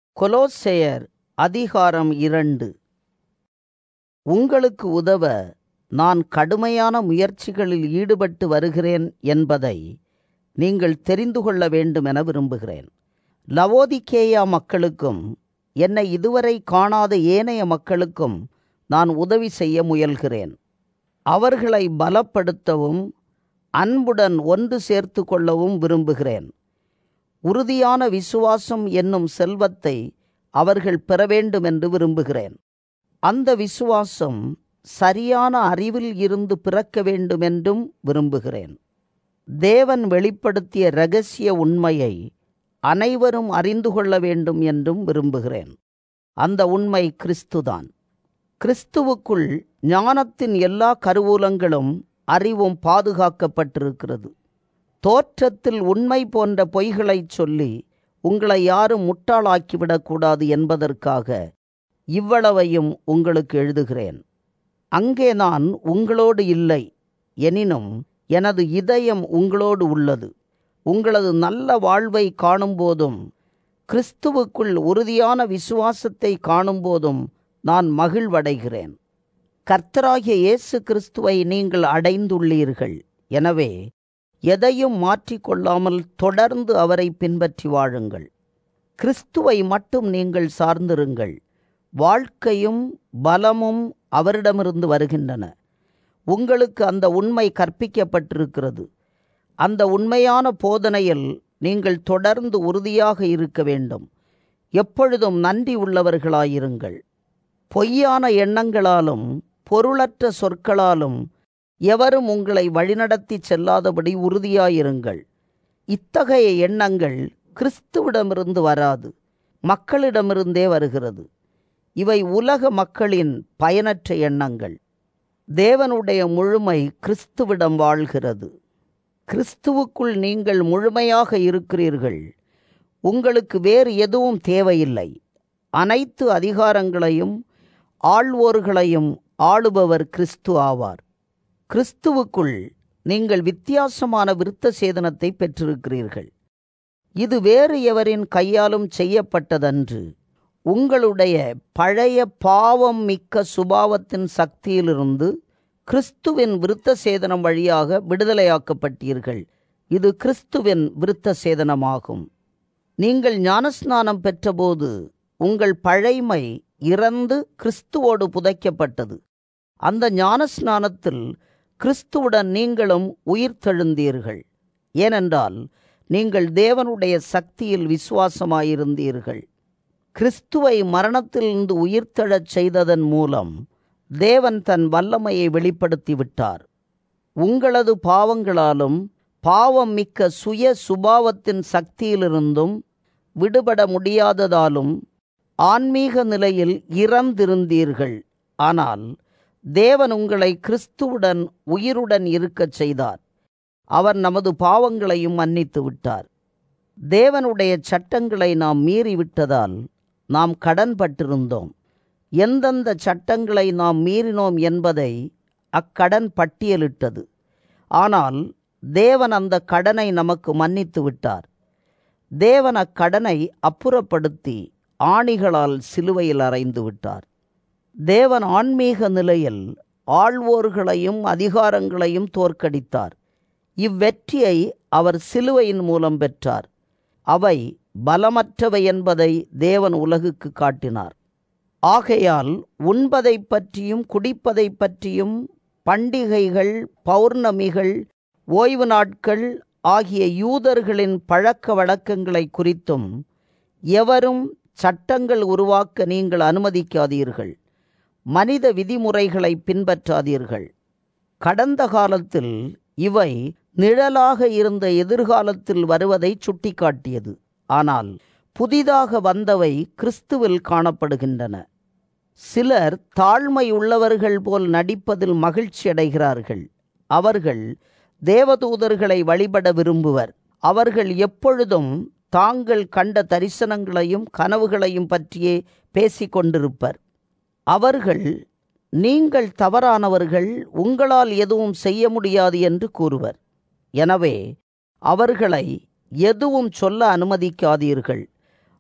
கொலோசேயர் அதிகாரம் இரண்டு உங்களுக்கு உதவ நான் கடுமையான முயற்சிகளில் ஈடுபட்டு வருகிறேன் என்பதை நீங்கள் தெரிந்து கொள்ள வேண்டும் என விரும்புகிறேன் லவோதிக்கேயா மக்களுக்கும் என்னை இதுவரை காணாத ஏனைய மக்களுக்கும் நான் உதவி செய்ய முயல்கிறேன் அவர்களை பலப்படுத்தவும் அன்புடன் ஒன்று சேர்த்து கொள்ளவும் விரும்புகிறேன் உறுதியான விசுவாசம் என்னும் செல்வத்தை அவர்கள் பெற வேண்டும் என்று விரும்புகிறேன் அந்த விசுவாசம் சரியான அறிவில் இருந்து பிறக்க வேண்டும் என்றும் விரும்புகிறேன் தேவன் வெளிப்படுத்திய இரகசிய உண்மையை அனைவரும் அறிந்து கொள்ள வேண்டும் என்றும் விரும்புகிறேன் அந்த உண்மை கிறிஸ்துதான் கிறிஸ்துவுக்குள் ஞானத்தின் எல்லா கருவூலங்களும் அறிவும் பாதுகாக்கப்பட்டிருக்கிறது தோற்றத்தில் உண்மை போன்ற பொய்களைச் சொல்லி உங்களை யாரும் முட்டாளாக்கிவிடக்கூடாது என்பதற்காக இவ்வளவையும் உங்களுக்கு எழுதுகிறேன் அங்கே நான் உங்களோடு இல்லை எனினும் எனது இதயம் உங்களோடு உள்ளது உங்களது நல்ல வாழ்வை காணும்போதும் கிறிஸ்துவுக்குள் உறுதியான விசுவாசத்தை காணும்போதும் நான் மகிழ்வடைகிறேன் கர்த்தராகிய இயேசு கிறிஸ்துவை நீங்கள் அடைந்துள்ளீர்கள் எனவே எதையும் மாற்றிக்கொள்ளாமல் தொடர்ந்து அவரை பின்பற்றி வாழுங்கள் கிறிஸ்துவை மட்டும் நீங்கள் சார்ந்திருங்கள் வாழ்க்கையும் பலமும் அவரிடமிருந்து வருகின்றன உங்களுக்கு அந்த உண்மை கற்பிக்கப்பட்டிருக்கிறது அந்த உண்மையான போதனையில் நீங்கள் தொடர்ந்து உறுதியாக இருக்க வேண்டும் எப்பொழுதும் நன்றி உள்ளவர்களாயிருங்கள் பொய்யான எண்ணங்களாலும் பொருளற்ற சொற்களாலும் எவரும் உங்களை வழிநடத்தி செல்லாதபடி உறுதியாயிருங்கள் இத்தகைய எண்ணங்கள் கிறிஸ்துவிடமிருந்து வராது மக்களிடமிருந்தே வருகிறது இவை உலக மக்களின் பயனற்ற எண்ணங்கள் தேவனுடைய முழுமை கிறிஸ்துவிடம் வாழ்கிறது கிறிஸ்துவுக்குள் நீங்கள் முழுமையாக இருக்கிறீர்கள் உங்களுக்கு வேறு எதுவும் தேவையில்லை அனைத்து அதிகாரங்களையும் ஆள்வோர்களையும் ஆளுபவர் கிறிஸ்து ஆவார் கிறிஸ்துவுக்குள் நீங்கள் வித்தியாசமான விருத்த சேதனத்தை பெற்றிருக்கிறீர்கள் இது வேறு எவரின் கையாலும் செய்யப்பட்டதன்று உங்களுடைய பழைய பாவம் மிக்க சுபாவத்தின் சக்தியிலிருந்து கிறிஸ்துவின் விருத்த சேதனம் வழியாக விடுதலையாக்கப்பட்டீர்கள் இது கிறிஸ்துவின் விருத்த சேதனமாகும் நீங்கள் ஞானஸ்நானம் பெற்றபோது உங்கள் பழைமை இறந்து கிறிஸ்துவோடு புதைக்கப்பட்டது அந்த ஞானஸ்நானத்தில் கிறிஸ்துவுடன் நீங்களும் உயிர்த்தெழுந்தீர்கள் ஏனென்றால் நீங்கள் தேவனுடைய சக்தியில் விசுவாசமாயிருந்தீர்கள் கிறிஸ்துவை மரணத்திலிருந்து உயிர்த்தெழச் செய்ததன் மூலம் தேவன் தன் வல்லமையை வெளிப்படுத்தி விட்டார் உங்களது பாவங்களாலும் பாவம் மிக்க சுய சுபாவத்தின் சக்தியிலிருந்தும் விடுபட முடியாததாலும் ஆன்மீக நிலையில் இறந்திருந்தீர்கள் ஆனால் தேவன் உங்களை கிறிஸ்துவுடன் உயிருடன் இருக்கச் செய்தார் அவர் நமது பாவங்களையும் மன்னித்து விட்டார் தேவனுடைய சட்டங்களை நாம் மீறிவிட்டதால் நாம் கடன்பட்டிருந்தோம் எந்தெந்த சட்டங்களை நாம் மீறினோம் என்பதை அக்கடன் பட்டியலிட்டது ஆனால் தேவன் அந்த கடனை நமக்கு மன்னித்து விட்டார் தேவன் அக்கடனை அப்புறப்படுத்தி ஆணிகளால் சிலுவையில் அறைந்து விட்டார் தேவன் ஆன்மீக நிலையில் ஆள்வோர்களையும் அதிகாரங்களையும் தோற்கடித்தார் இவ்வெற்றியை அவர் சிலுவையின் மூலம் பெற்றார் அவை பலமற்றவை என்பதை தேவன் உலகுக்கு காட்டினார் ஆகையால் உண்பதை பற்றியும் குடிப்பதை பற்றியும் பண்டிகைகள் பௌர்ணமிகள் ஓய்வு நாட்கள் ஆகிய யூதர்களின் பழக்க வழக்கங்களை குறித்தும் எவரும் சட்டங்கள் உருவாக்க நீங்கள் அனுமதிக்காதீர்கள் மனித விதிமுறைகளை பின்பற்றாதீர்கள் கடந்த காலத்தில் இவை நிழலாக இருந்த எதிர்காலத்தில் வருவதை சுட்டிக்காட்டியது ஆனால் புதிதாக வந்தவை கிறிஸ்துவில் காணப்படுகின்றன சிலர் தாழ்மை உள்ளவர்கள் போல் நடிப்பதில் மகிழ்ச்சி அடைகிறார்கள் அவர்கள் தேவதூதர்களை வழிபட விரும்புவர் அவர்கள் எப்பொழுதும் தாங்கள் கண்ட தரிசனங்களையும் கனவுகளையும் பற்றியே பேசிக்கொண்டிருப்பர் அவர்கள் நீங்கள் தவறானவர்கள் உங்களால் எதுவும் செய்ய முடியாது என்று கூறுவர் எனவே அவர்களை எதுவும் சொல்ல அனுமதிக்காதீர்கள்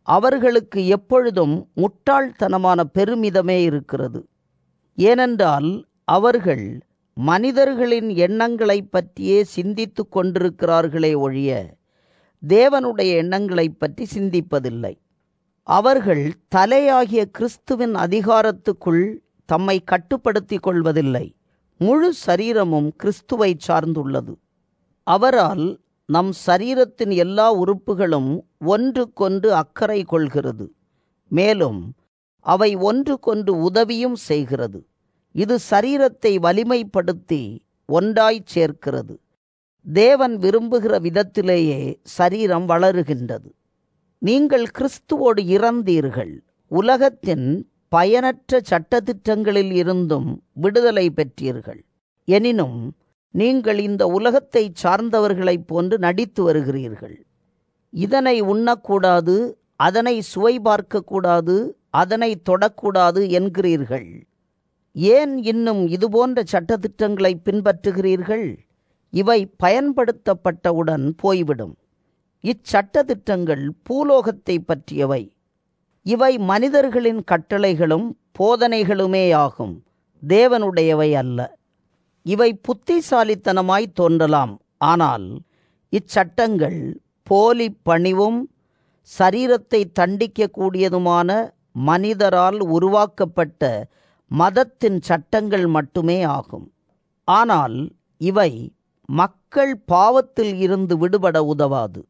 அவர்களுக்கு எப்பொழுதும் முட்டாள்தனமான பெருமிதமே இருக்கிறது ஏனென்றால் அவர்கள் மனிதர்களின் எண்ணங்களைப் பற்றியே சிந்தித்து கொண்டிருக்கிறார்களே ஒழிய தேவனுடைய எண்ணங்களைப் பற்றி சிந்திப்பதில்லை அவர்கள் தலையாகிய கிறிஸ்துவின் அதிகாரத்துக்குள் தம்மை கட்டுப்படுத்திக் கொள்வதில்லை முழு சரீரமும் கிறிஸ்துவை சார்ந்துள்ளது அவரால் நம் சரீரத்தின் எல்லா உறுப்புகளும் ஒன்றுக்கொன்று அக்கறை கொள்கிறது மேலும் அவை ஒன்றுக்கொன்று உதவியும் செய்கிறது இது சரீரத்தை வலிமைப்படுத்தி ஒன்றாய்ச் சேர்க்கிறது தேவன் விரும்புகிற விதத்திலேயே சரீரம் வளருகின்றது நீங்கள் கிறிஸ்துவோடு இறந்தீர்கள் உலகத்தின் பயனற்ற சட்டத்திட்டங்களில் இருந்தும் விடுதலை பெற்றீர்கள் எனினும் நீங்கள் இந்த உலகத்தை சார்ந்தவர்களைப் போன்று நடித்து வருகிறீர்கள் இதனை உண்ணக்கூடாது அதனை சுவை பார்க்கக்கூடாது அதனை தொடக்கூடாது என்கிறீர்கள் ஏன் இன்னும் இதுபோன்ற சட்டத்திட்டங்களை பின்பற்றுகிறீர்கள் இவை பயன்படுத்தப்பட்டவுடன் போய்விடும் இச்சட்டத்திட்டங்கள் பூலோகத்தை பற்றியவை இவை மனிதர்களின் கட்டளைகளும் போதனைகளுமேயாகும் தேவனுடையவை அல்ல இவை புத்திசாலித்தனமாய் தோன்றலாம் ஆனால் இச்சட்டங்கள் போலி பணிவும் சரீரத்தை தண்டிக்கக்கூடியதுமான மனிதரால் உருவாக்கப்பட்ட மதத்தின் சட்டங்கள் மட்டுமே ஆகும் ஆனால் இவை மக்கள் பாவத்தில் இருந்து விடுபட உதவாது